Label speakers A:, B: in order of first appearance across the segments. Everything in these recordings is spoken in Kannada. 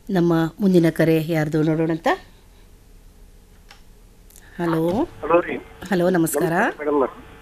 A: ನಮ್ಮ ಮುಂದಿನ ಕರೆ ಯಾರ್ದು ನೋಡೋಣಂತ ಹಲೋ
B: ಹಲೋ ರೀ
A: ಹಲೋ ನಮಸ್ಕಾರ
B: ಮೇಡಮ್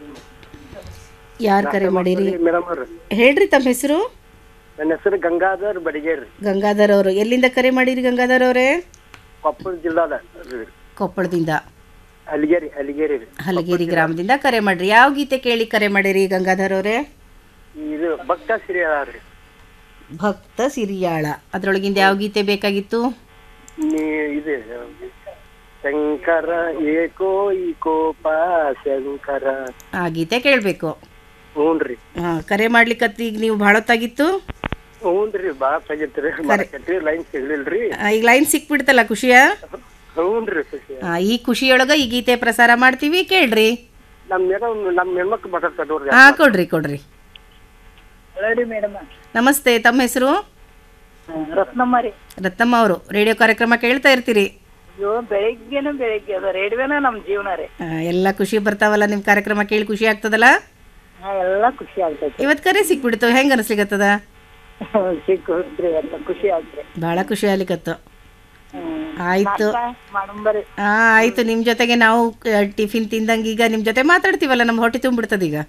A: ಯಾರು ಕರೆ ಮಾಡಿರಿ
B: ಮೇಡಮ್ ಅವ್ರ
A: ಹೇಳ್ರಿ ತಮ್ಮ ಹೆಸರು
B: ನನ್ನ ಹೆಸರು ಗಂಗಾಧರ್ ಬಡಿಗೇರಿ
A: ಗಂಗಾಧರ್ ಅವರು ಎಲ್ಲಿಂದ ಕರೆ ಮಾಡಿರಿ ಗಂಗಾಧರ್ ಅವರೇ
B: ಕೊಪ್ಪಳ ಜಿಲ್ಲಾದ
A: ಕೊಪ್ಪಳದಿಂದ
B: ಅಲಿಗೇರಿ ಅಲಿಗೇರಿ ರೀ
A: ಹಲಗೇರಿ ಗ್ರಾಮದಿಂದ ಕರೆ ಮಾಡ್ರಿ ಯಾವ ಗೀತೆ ಕೇಳಿ ಕರೆ ಮಾಡಿರಿ ಗಂಗಾಧರ್ ಅವರೇ
B: ಇದು ಭಕ್ತ ಸಿರಿ ರೀ
A: ಭಕ್ತ ಸಿರಿಯಾಳ ಅದ್ರೊಳಗಿಂದ ಯಾವ ಗೀತೆ ಬೇಕಾಗಿತ್ತು
B: ನೀ ಇದು ಶಂಕರ ಏಕೋ ಈ ಕೋಪ ಶಂಕರ
A: ಆ ಗೀತೆ ಕೇಳಬೇಕು
B: ಹ್ಞೂನ್ರಿ
A: ಕರೆ ಮಾಡ್ಲಿಕ್ಕತ್ತು ಈಗ ನೀವು ಭಾಳ ಹೊತ್ತಾಗಿತ್ತು
B: ಹ್ಞೂನ್ರಿ ಭಾಳ ತೆಗಿತ್ರಿ ಮಾಡಕತ್ರಿ ಲೈನ್ ಸಿಗ್ಲಿಲ್ರಿ
A: ಆ, ಈಗ ಲೈನ್ ಸಿಕ್ಬಿಡ್ತಲ್ಲ ಖುಷಿಯ
B: ಹ್ಞೂನ್ರಿ ಖುಷಿ
A: ಆ, ಈ ಖುಷಿಯೊಳಗ ಈ ಗೀತೆ ಪ್ರಸಾರ ಮಾಡ್ತೀವಿ ಕೇಳ್ರಿ
B: ನಮ್ಮ ಮೇಡಮ್ ನಮ್ಮ ಹೆಣ್ಮಕ್ಳು ಮಾತಾಡ್ತಾರೆ ನೋಡ್ರಿ
A: ಹಾ ಕೊಡ್ರಿ ಕೊಡ್ರಿ
C: ಹೇಳಿ ಮೇಡಮ್
A: ನಮಸ್ತೆ ತಮ್ಮ ಹೆಸರು
C: ರತ್ನಮ್ಮ ರೀ
A: ರತ್ತಮ್ಮ ಅವರು ರೇಡಿಯೋ ಕಾರ್ಯಕ್ರಮ ಕೇಳ್ತಾ ಇರ್ತೀರಿ
C: ಅಯ್ಯೋ ಬೆಳಿಗ್ಗೆನೂ ಬೆಳಿಗ್ಗೆ ಅದ ರೇಡಿಯೋನ ನಮ್ಮ ಜೀವನ ರೀ
A: ಆ, ಎಲ್ಲ ಖುಷಿ ಬರ್ತಾವಲ್ಲ ನಿಮ್ಮ ಕಾರ್ಯಕ್ರಮ ಕೇಳಿ ಖುಷಿ ಆಗ್ತದಲ್ಲ
C: ಹಾ ಎಲ್ಲ ಖುಷಿ ಆಗ್ತೈತಿ
A: ಇವತ್ತು ಕರೆ ಸಿಕ್ಬಿಡ್ತು ಹೆಂಗ ಅನಿಸ್ಲಿಕತ್ತದ
C: ಸಿಕ್ಕಿದ್ರಿ ಎಲ್ಲ ಖುಷಿ ಆಗ್ತ್ರಿ
A: ಭಾಳ ಖುಷಿ ಆಗ್ಲಿಕತ್ತು
C: ಹ್ಮ್.
A: ಆಯ್ತು
C: ಮಾಡಂಬರಿ
A: ಆ ಆಯ್ತು ನಿಮ್ಮ ಜೊತೆಗೆ ನಾವು ಆ, ಟಿಫಿನ್ ತಿಂದಂಗೆ ಈಗ ನಿಮ್ಮ ಜೊತೆ ಮಾತಾಡ್ತೀವಲ್ಲ ನಮ್ಮ ಹೊಟ್ಟೆ ತುಂಬಿಡ್ತದ ಈಗ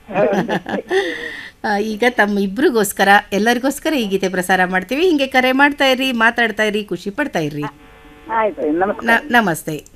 A: ಆ, ಈಗ ತಮ್ಮ ಇಬ್ರಿಗೋಸ್ಕರ ಎಲ್ಲರಿಗೋಸ್ಕರ ಈ ಗೀತೆ ಪ್ರಸಾರ ಮಾಡ್ತೀವಿ ಹಿಂಗೆ ಕರೆ ಮಾಡ್ತಾ ಇರಿ ಮಾತಾಡ್ತಾ ಇರಿ ಖುಷಿ ಪಡ್ತಾ ಇರ್ರಿ
C: ಆಯ್ತು ನಮಸ್ಕಾರ
A: ನ- ನಮಸ್ತೆ